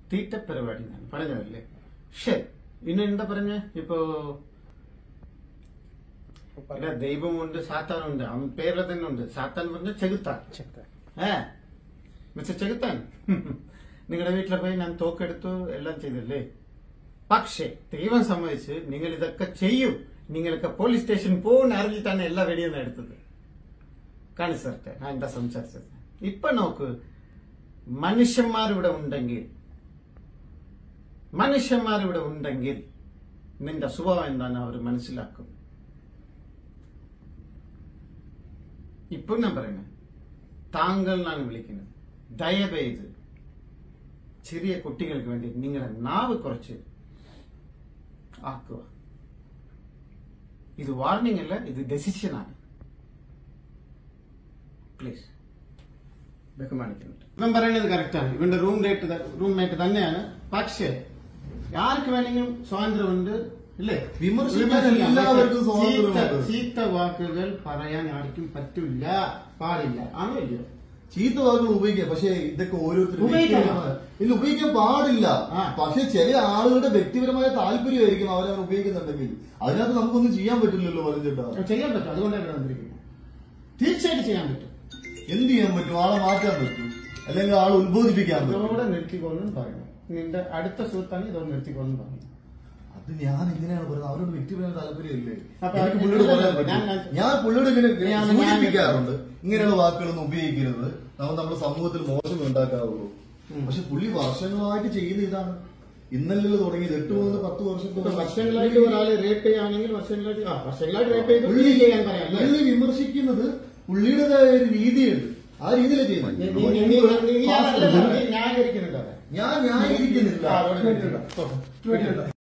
തീറ്റ പരിപാടി ഞാൻ പറഞ്ഞതല്ലേ ശരി ഇന്ന് എന്താ പറഞ്ഞ ഇപ്പോ ഇവിടെ ദൈവമുണ്ട് സാത്താനുണ്ട് അവൻ പേരിൽ തന്നെ ഉണ്ട് സാത്താൻ പറഞ്ഞ ചെകുത്താൻ ഏ മിസ്റ്റർ ചെകുത്താൻ നിങ്ങളുടെ വീട്ടിലെ പോയി ഞാൻ തോക്കെടുത്തു എല്ലാം ചെയ്തല്ലേ പക്ഷേ ദൈവം സമ്മതിച്ച് നിങ്ങൾ ഇതൊക്കെ ചെയ്യും നിങ്ങളൊക്കെ പോലീസ് സ്റ്റേഷൻ പോകുന്ന അറിഞ്ഞിട്ടാണ് എല്ലാ വെടിയൊന്നും എടുത്തത് കാണിച്ചേർട്ടെ ഞാൻ എന്താ സംസാരിച്ചത് ഇപ്പൊ നോക്ക് മനുഷ്യന്മാരിവിടെ ഉണ്ടെങ്കിൽ മനുഷ്യന്മാരിവിടെ ഉണ്ടെങ്കിൽ നിന്റെ സ്വഭാവം എന്താണ് അവർ മനസ്സിലാക്കും ഇപ്പൊ ഞാൻ പറയുന്നത് താങ്കൾ എന്നാണ് വിളിക്കുന്നത് ദയവേത് ചെറിയ കുട്ടികൾക്ക് വേണ്ടി നിങ്ങളുടെ നാവ് കുറച്ച് ആക്കുക ഇത് വാർണിംഗ് അല്ല ഇത് ഡെസിഷനാണ് പ്ലീസ് ബഹുമാനിക്കുന്നുണ്ട് ഇവൻ പറയുന്നത് കറക്റ്റാണ് ഇവന്റെ റൂം റേറ്റ് റൂം മേറ്റ് തന്നെയാണ് പക്ഷേ ആർക്ക് വേണമെങ്കിലും സ്വാതന്ത്ര്യമുണ്ട് ഇല്ലേ വിമർശിക്കാൻ വിമർശിക്കാം. എല്ലാവർക്കും പക്ഷേ സ്വാതന്ത്ര്യമുണ്ട്. ചീത്ത- ചീത്ത വാക്കുകൾ പറയാൻ ആർക്കും പറ്റില്ല പാടില്ല ആണോ ഇല്ലയോ ചീത്ത വാക്കുകൾ ഉപയോഗിക്കാം പക്ഷെ ഇതൊക്കെ ഓരോരുത്തരും ഉപയോഗിക്കണം. വ്യക്തിപരമായ- ഇല്ല ഉപയോഗിക്കാൻ പാടില്ല ആ. പക്ഷെ ചില ആളുകളുടെ വ്യക്തിപരമായ താല്പര്യമായിരിക്കും അവരവർ ഉപയോഗിക്കുന്നുണ്ടെങ്കിൽ അതിനകത്ത് നമുക്കൊന്നും ചെയ്യാൻ പറ്റില്ലല്ലോ പറഞ്ഞിട്ടാ അത് ചെയ്യാൻ പറ്റും അതുകൊണ്ടാണ് ഇവിടെ വന്നിരിക്കുന്നത് തീർച്ചയായിട്ടും ചെയ്യാൻ പറ്റും എന്ത് ചെയ്യാൻ പറ്റും ആളെ മാറ്റാൻ പറ്റും അല്ലെങ്കിൽ ആളെ ഉത്ബോധിപ്പിക്കാൻ പറ്റും ഇതോടെ നിർത്തിക്കോളും പറയണം നിന്റെ അടുത്ത സുഹൃത്താണ് ഇതോടെ നിർത്തിക്കോളും പറഞ്ഞു അത് ഞാൻ എങ്ങനെയാണ് പറയുന്നത് അവരോട് വ്യക്തിപരമായ താല്പര്യമില്ലേ അപ്പൊ എനിക്ക് അത് പുള്ളിയോട് പറയാൻ ഞാൻ- പറ്റും ഞാൻ- ഞാൻ പുള്ളിയോട് ഇങ്ങനെ ഞാൻ- സൂചിപ്പിക്കാറുണ്ട് ഇങ്ങനെയുള്ള വാക്കുകളൊന്നും ഉപയോഗിക്കരുത് നമ്മൾ നമ്മുടെ സമൂഹത്തിൽ മോശം ഉണ്ടാക്കാവുള്ളൂ പക്ഷെ പുള്ളി വർഷങ്ങളായിട്ട് ചെയ്യുന്ന ഇതാണ് ഇന്നല്ലല്ലോ തുടങ്ങിയത് എട്ട് മുതൽ പത്ത് വർഷം ഇപ്പൊ വർഷങ്ങളായിട്ട് ഒരാളെ റേപ്പ് ചെയ്യുകയാണെങ്കിൽ വർഷങ്ങളായിട്ട് ആ വർഷങ്ങളായിട്ട് റേപ്പ് ചെയ്ത് പുള്ളി ചെയ്യാൻ പറയാം അല്ലേ? പുള്ളി വിമർശിക്കുന്നത് പുള്ളിയുടേതായ ഒരു രീതിയുണ്ട് ആ രീതിയിലാണ് നീ- നീ- നീ- നീ- നീ- നീ അതല്ല ചെയ്യുന്നത് നീ ന്യായീകരിക്കുന്നുണ്ടോ അവിടെ? ഞാൻ ന്യായീകരിക്കുന്നില്ല ആ, അവിടെ നിർത്തിയിട്ടോ.